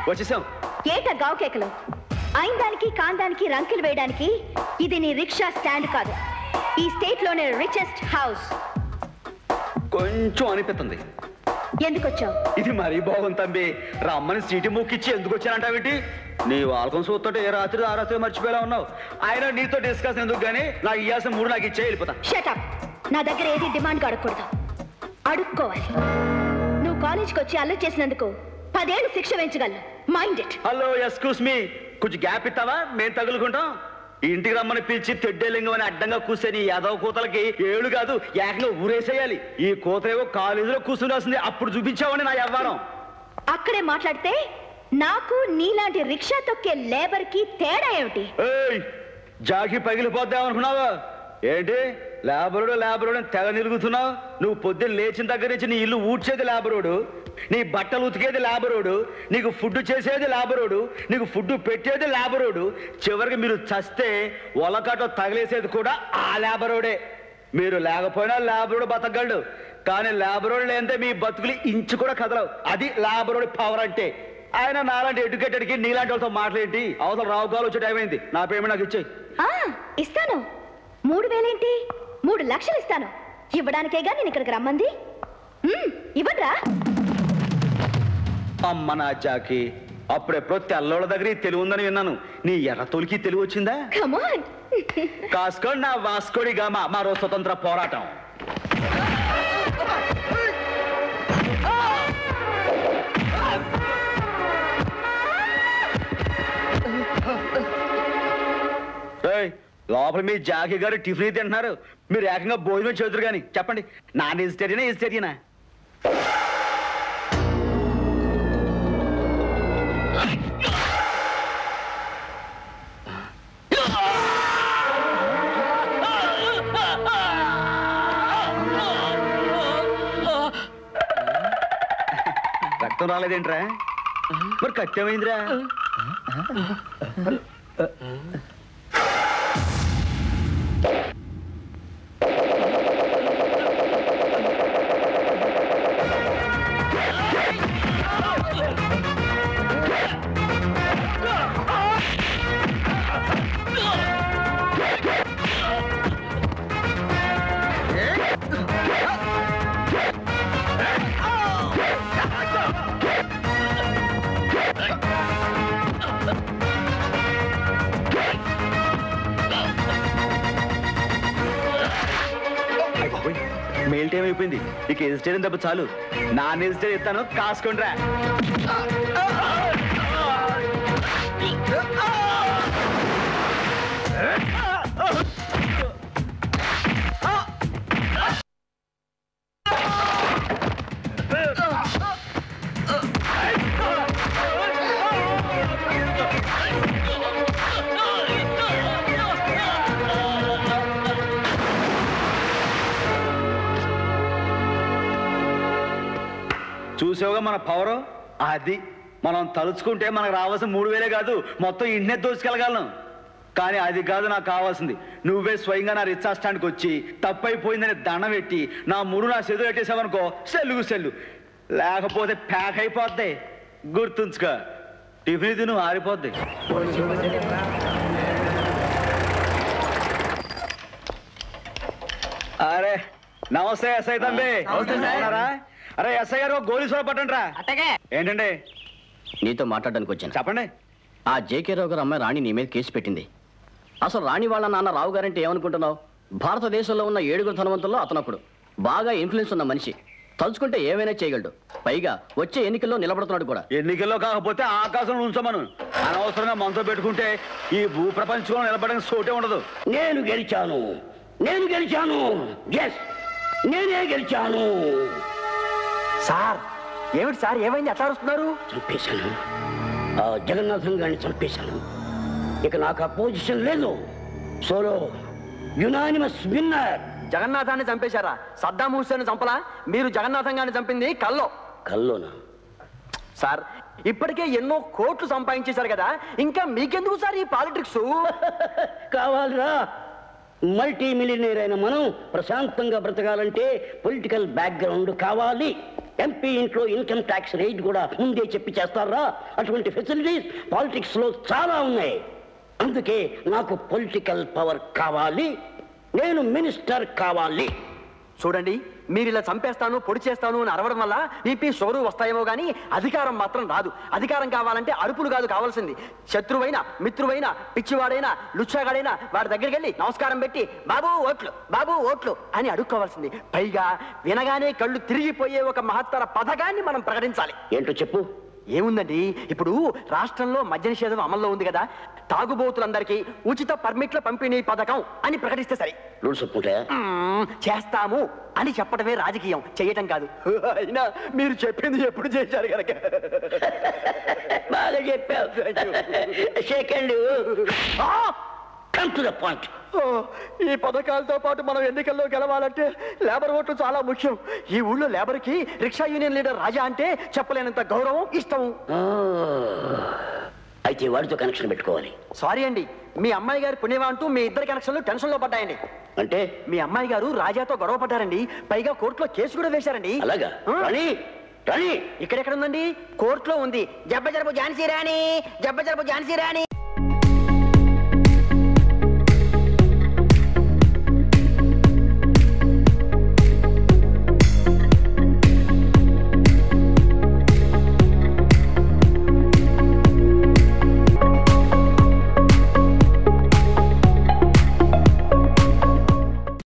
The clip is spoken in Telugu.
వచ్చేసాం ఏట గావు కేకలు అయిన దానికి కాందానికి రంకెలు వేయడానికి ఇది నీ రిక్షా స్టాండ్ కాదు ఈ స్టేట్ లోనే రిచెస్ట్ హౌస్ కొంచెం అనిపిస్తుంది ఎందుకు వచ్చావు ఇది మరీ బాగుంది తంబి రమ్మని సీటి ముక్కిచ్చి ఎందుకు వచ్చానంటావేంటి నీ వాళ్ళకం చూస్తుంటే ఏ రాత్రి ఆ రాత్రి మర్చిపోయేలా ఉన్నావు ఆయన నీతో డిస్కస్ ఎందుకు కానీ నాకు ఇయ్యాల్సిన మూడు నాకు ఇచ్చే వెళ్ళిపోతా షటప్ నా దగ్గర ఏది డిమాండ్ అడగకూడదు అడుక్కోవాలి నువ్వు కాలేజ్కి వచ్చి అల్లరి చేసినందుకు పదేళ్ళు శిక్ష వేయించగలను mind it hello excuse me కొంచెం గ్యాప్ ఇస్తావా మేము తగులుకుంటాం ఈ ఇంటికి రమ్మని పిలిచి తెడ్డేలింగం అని అడ్డంగా కూర్చొని యాదవ కూతలకి ఏళ్ళు కాదు ఏకంగా ఊరేసేయాలి ఈ కూతలేవో కాలేజీలో కూర్చుని అప్పుడు చూపించావని నా వ్యవహారం అక్కడే మాట్లాడితే నాకు నీలాంటి రిక్షా తొక్కే లేబర్ కి తేడా ఏమిటి ఏయ్ జాకి పగిలిపోద్దామనుకున్నావా ఏంటి లేబరుడు లేబరుడు అని తెగ నిలుగుతున్నావు నువ్వు పొద్దున్న లేచిన దగ్గర నుంచి నీ ఇల్లు ఊడ్చేది లేబరుడు నీ బట్టలు ఉతికేది లేబరోడు నీకు ఫుడ్ చేసేది లేబరోడు నీకు ఫుడ్ పెట్టేది లేబరోడు చివరికి మీరు చస్తే ఒలకటో తగిలేసేది కూడా ఆ లేబరోడే మీరు లేకపోయినా లేబరోడు బతకగలడు కానీ లేబరోడు లేదంటే మీ బతుకులు ఇంచు కూడా కదలవు అది లేబరోడి పవర్ అంటే ఆయన నాలాంటి ఎడ్యుకేటెడ్కి నీలాంటి వాళ్ళతో మాట్లాడేంటి అవతల రావు కాలు వచ్చే టైం అయింది నా పేమెంట్ నాకు ఇచ్చేయి ఆ ఇస్తాను మూడు వేలేంటి మూడు లక్షలు ఇస్తాను ఇవ్వడానికేగా నేను ఇక్కడికి రమ్మంది మ్మ్, ఇవ్వండ్రా అమ్మ నా జాకి అప్పుడెప్పుడో తెల్లోళ్ళ దగ్గర ఈ తెలివి ఉందని విన్నాను నీ ఎర్ర తొలికి తెలివి వచ్చిందా కమాన్ కాసుకోండి నా వాస్కోడి గామ మరో స్వతంత్ర పోరాటం ఏయ్, లోపల మీ జాకి గారు టిఫిన్ తింటున్నారు మీరు ఏకంగా భోజనం చేతురు కానీ చెప్పండి నాన్ వెజిటేరియనా వెజిటేరియనా రక్తం రాలేదేంట్రా మరి కట్టేమైందిరా అయ్ బాబోయ్, మెయిల్ టైం అయిపోయింది ఇక వెజిటేరియన్ దెబ్బ చాలు నాన్ వెజిటేరియన్ ఇస్తాను కాసుకోండిరా చూసావుగా మన పవర్ అది మనం తలుచుకుంటే మనకు రావాల్సిన మూడు వేలే కాదు మొత్తం ఇంటినే దోచుకెళ్ళగలను కానీ అది కాదు నాకు కావాల్సింది నువ్వే స్వయంగా నా రిచ్చా స్టాండ్కి వచ్చి తప్పైపోయిందని దండం పెట్టి నా మూడు నా చెదురు పెట్టేసావనుకో సెల్లుగు సెల్లు లేకపోతే ప్యాక్ అయిపోద్ది గుర్తుంచుకో టిఫిన్ తిను ఆరిపోద్ది అరే నమస్తే ఎస్ఐ తంబి నమస్తే సార్. బాగున్నారా? అరే ఎస్ఐ గారు గోలీ సోడ పట్టండి రా అట్టగే ఏంటండి నీతో మాట్లాడడానికి వచ్చాను చెప్పండి ఆ జేకే రావు గారు అమ్మాయి రాణి నీ మీద కేసు పెట్టింది అసలు రాణి వాళ్ళ నాన్న రావు గారంటే ఏమనుకుంటున్నావు భారతదేశంలో ఉన్న ఏడుగురు ధనవంతుల్లో అతనొకడు బాగా ఇన్ఫ్లుయెన్స్ ఉన్న మనిషి తలుచుకుంటే ఏమైనా చేయగలడు పైగా వచ్చే ఎన్నికల్లో నిలబడుతున్నాడు కూడా ఎన్నికల్లో కాకపోతే ఆకాశంలో ఉంచమను అనవసరంగా మనతో పెట్టుకుంటే ఈ భూ ప్రపంచంలో నిలబడడానికి సోటే ఉండదు నేను గెలిచాను నేను గెలిచాను ఎస్ నేనే గెలిచాను సార్ ఏమిటి సార్ ఏమైంది ఎట్లా అరుస్తున్నారు చంపేశాను ఆ జగన్నాథం గారిని చంపేశాను ఇక నాకు ఆ పొజిషన్ లేదు సోలో యునానిమస్ విన్నర్ జగన్నాథాన్ని చంపేశారా సద్దాం హుస్సేన్ చంపలా మీరు జగన్నాథం గారిని చంపింది కల్లో కల్లోనా సార్ ఇప్పటికే ఎన్నో కోట్లు సంపాదించేశారు కదా ఇంకా మీకెందుకు సార్ ఈ పాలిటిక్స్ కావాలిరా మల్టీ మిలియనీర్ అయిన మనం ప్రశాంతంగా బ్రతకాలంటే పొలిటికల్ బ్యాక్గ్రౌండ్ కావాలి ఎంపీ ఇంట్లో ఇన్కమ్ ట్యాక్స్ రేట్ కూడా ముందే చెప్పి చేస్తారా అటువంటి ఫెసిలిటీస్ పాలిటిక్స్ లో చాలా ఉన్నాయి అందుకే నాకు పొలిటికల్ పవర్ కావాలి నేను మినిస్టర్ కావాలి చూడండి మీరు ఇలా చంపేస్తాను పొడి చేస్తాను అని అరవడం వల్ల బీపీ షుగరు వస్తాయేమో కానీ అధికారం మాత్రం రాదు అధికారం కావాలంటే అరుపులు కాదు కావాల్సింది శత్రువైనా మిత్రువైనా పిచ్చివాడైనా లుచ్చాగాడైనా వాడి దగ్గరికి వెళ్ళి నమస్కారం పెట్టి బాబు ఓట్లు బాబు ఓట్లు అని అడుక్కోవాల్సింది పైగా వినగానే కళ్ళు తిరిగిపోయే ఒక మహత్తర పథకాన్ని మనం ప్రకటించాలి ఏంటో చెప్పు ఏముందండి ఇప్పుడు రాష్ట్రంలో మద్య నిషేధం అమల్లో ఉంది కదా తాగుబోతులందరికీ ఉచిత పర్మిట్ల పంపిణీ పథకం అని ప్రకటిస్తే సరే రూల్స్ ఒప్పుకుంటాయా మ్మ్, చేస్తాము అని చెప్పడమే రాజకీయం చేయటం కాదు అయినా మీరు చెప్పింది ఎప్పుడు చేశారు కనుక బాగా చెప్పావు second come to the point ఓ, ఈ పథకాలతో పాటు మనం ఎన్నికల్లో గెలవాలంటే లేబర్ ఓట్లు చాలా ముఖ్యం ఈ ఊళ్ళో లేబర్కి రిక్షా యూనియన్ లీడర్ రాజా అంటే చెప్పలేనంత గౌరవం ఇష్టం అయితే వాడితో కనెక్షన్ పెట్టుకోవాలి సారీ అండి మీ అమ్మాయి గారి పుణ్యమా అంటూ మీ ఇద్దరి కనెక్షన్లు టెన్షన్ లో పడ్డాయండి అంటే మీ అమ్మాయి గారు రాజాతో గొడవ పడ్డారండి పైగా కోర్టులో కేసు కూడా వేశారండి అలాగా ఆ? రాణి రాణి ఇక్కడెక్కడ ఉందండి కోర్టులో ఉంది జబ్బ జరపు ఝాన్సీ రాణి జబ్బ జరపు ఝాన్సీ రాణి